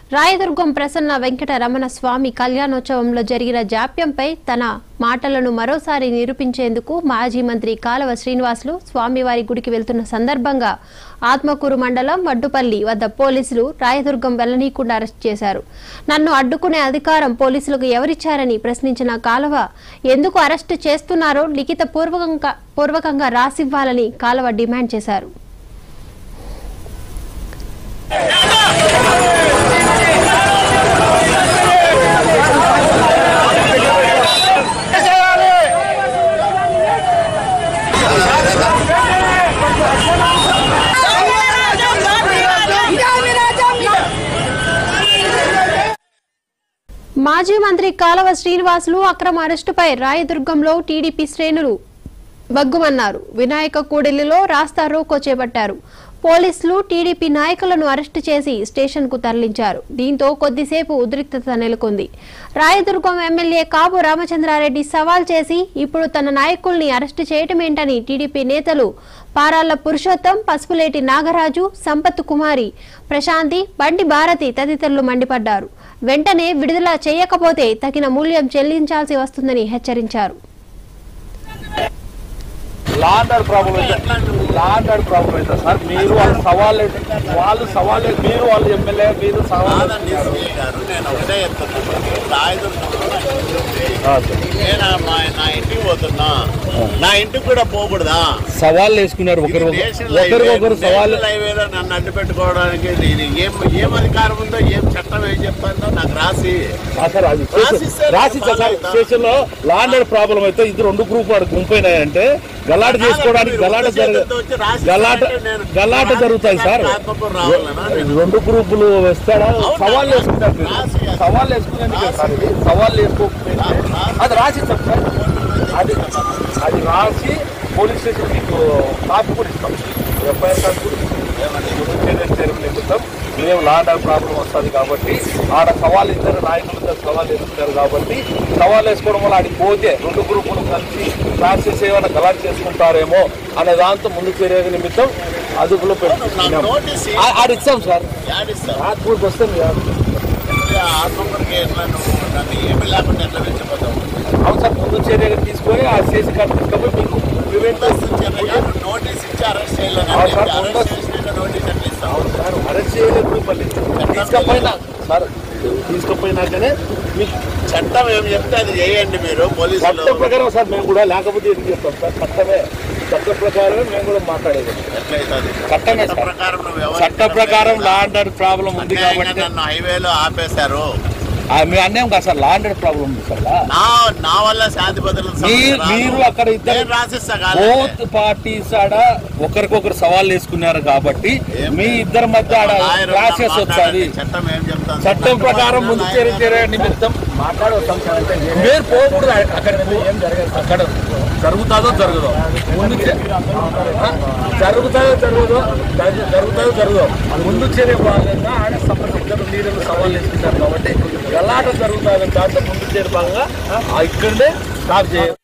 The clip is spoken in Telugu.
రాయదుర్గం ప్రసన్న వెంకట రమణ స్వామి కళ్యాణోత్సవంలో జరిగిన జాప్యంపై తన మాటలను మరోసారి నిరూపించేందుకు మాజీ మంత్రి కాలవ శ్రీనివాసులు స్వామివారి గుడికి వెళ్తున్న సందర్భంగా ఆత్మకూరు మండలం వడ్డుపల్లి వద్ద పోలీసులు రాయదుర్గం వెళ్లనీయకుండా అరెస్ట్ చేశారు నన్ను అడ్డుకునే అధికారం పోలీసులకు ఎవరిచ్చారని ప్రశ్నించిన కాలవ ఎందుకు అరెస్టు చేస్తున్నారో లిఖిత పూర్వకంగా పూర్వకంగా రాసివ్వాలని కాలవ డిమాండ్ చేశారు మాజీ మంత్రి కాలవ శ్రీనివాసులు అక్రమ అరెస్టుపై రాయదుర్గంలో టీడీపీ శ్రేణులు బగ్గుమన్నారు వినాయక కూడలిలో రాస్తా రోకో చేపట్టారు పోలీసులు టీడీపీ నాయకులను అరెస్టు చేసి స్టేషన్కు తరలించారు దీంతో కొద్దిసేపు ఉద్రిక్తత నెలకొంది రాయదుర్గం ఎమ్మెల్యే కాపు రామచంద్రారెడ్డి సవాల్ చేసి ఇప్పుడు తన నాయకుల్ని అరెస్టు చేయటమేంటని టీడీపీ నేతలు పారాళ్ల పురుషోత్తం పసుపులేటి నాగరాజు సంపత్ కుమారి ప్రశాంతి బండి భారతి తదితరులు మండిపడ్డారు వెంటనే విడుదల చేయకపోతే తగిన మూల్యం చెల్లించాల్సి వస్తుందని హెచ్చరించారు లా అండ్ ఆర్డర్ ప్రాబ్లం అయితే లా అండ్ ఆర్డర్ ప్రాబ్లం అయితే సార్ మీరు వాళ్ళు సవాల్ వాళ్ళు సవాల్ మీరు వాళ్ళు ఎమ్మెల్యే మీరు సవాల్ కాదండి సిఐ గారు నేను ఒకటే చెప్తున్నాను రాయదుర్గంలో నాకు ఇల్లు ఉంది. నేను మా నా ఇంటికి పోతున్నా నా ఇంటికి కూడా పోకూడదా సవాల్ వేసుకున్నారు ఒకరు ఇది నేషనల్ ఒకరికొకరు హైవే- సవాల్ నేషనల్ హైవేలో నన్ను అడ్డు పెట్టుకోవడానికి ఇది ఏం ఏం అధికారం ఉందో ఏం చట్టం ఏం చెప్తాందో నాకు రాసి ఆ సార్ అది రాసిస్తే రాసి ఫాలో సార్ అవుతా. స్టేషన్ లో లా అండ్ ఆర్డర్ ప్రాబ్లం అయితే ఇది రెండు గ్రూప్ వాడు గుంపైనాయంటే గలాట చేసుకోవడానికి గలాట జరగ గలాట గలాట జరుగుతాయి సార్ రెండు గ్రూపులు వస్తాడా సవాల్ వేసుకుంటారు మీరు. సవాల్ వేసుకునేందుకే సార్ ఇది సవాల్ వేసుకోకపోతే అది రాసి ఇస్తాం సార్ అది అది రాసి పోలీస్ స్టేషన్ మీకు కాపీ కూడా ఇస్తాం ఎఫ్ఐఆర్ కాపీ కూడా ఇస్తాం నిమిత్తం మేము లా అండ్ ఆర్డర్ ప్రాబ్లం వస్తుంది కాబట్టి ఆడ సవాల్ ఇద్దరు నాయకులు ఇద్దరు సవాల్ వేసుకుంటారు కాబట్టి సవాల్ వేసుకోవడం వల్ల ఆడికి పోతే రెండు గ్రూపులు కలిసి క్లాసెస్ ఏమైనా గలాట్ చేసుకుంటారేమో అనే దాంతో ముందు చర్య నిమిత్తం అదుపులో పెట్టుకున్నాం నోటీస్ ఆ- ఆడ ఇచ్చాం సార్ యాడిస్తావు రాత్రి వస్తుంది కాదు ఆత్మకూరుకి ఎట్లా నువ్వు నన్ను ఏమి లేకుండా ఎట్లా వెళ్ళిపోతావు అవును సార్ ముందు చర్యగా తీసుకొని ఆ చేసి కట్టుకుంటాము మీకు ప్రివెంట్ నోటీస్ ఇచ్చి అరెస్ట్ చేయాలని అవును సార్, అరెస్ట్ ముందస్తు- చేసినాక నోటీస్ ఎట్లా ఇస్తావు అవును సార్ అరెస్ట్ చేయలేదు మళ్ళీ తీసుకపోయినా సార్ తీసుకపోయినాకనే మీకు చట్టం ఏం చెప్తే అది చేయండి మీరు పోలీసులు చట్ట ప్రకారం సార్ మేము కూడా లేకపోతే ఎందుకు చెప్తాం సార్ చట్టమే చట్ట ప్రకారమే మేము కూడా మాట్లాడేది ఎట్లయితుంది చట్టమే చట్ట సార్ ప్రకారం నువ్వు ఎవరు చట్ట ప్రకారం లా అండ్ ఆర్డర్ ప్రాబ్లం ఉంది అన్యాయంగా కాబట్టి నన్ను హైవేలో ఆపేశారు ఆ, మీ అన్యాయం కాదు sir law and order problem ఉంది సార్ లా. నా నా వల్ల శాంతి భద్రతల సమస్య మీరు- రాదు. మీరు అక్కడ ఇద్దరు- నేను రాసిస్తా కాదు బోత్ పార్టీస్ ఆడ ఒకరికొకరు సవాల్ వేసుకున్నారు కాబట్టి మీ ఇద్దరి మధ్య ఆడ క్లాసెస్ వస్తుంది చట్టం ఏం చెప్తాను చట్టం ప్రకారం ముందు చర్య చర్య నిమిత్తం మాట్లాడవస్తాం సార్ అంటే మీరు పోకూడదు అక్కడ ఏం జరగదు అక్కడ జరుగుతుందో జరగదో ముందు చే- ఆ? జరుగుతుందో జరగదో జరుగు- జరుగుతుందో జరగదో ముందు చర్య భాగంగా ఆడ సపోర్ట్ ఇద్దరు లీడర్లు సవాల్ వేసుకుంటారు కాబట్టి గలాట జరుగుతుంది దాంట్లో ముందు చర్య భాగంగా ఆ, ఇక్కడే స్టాప్ చేయాలి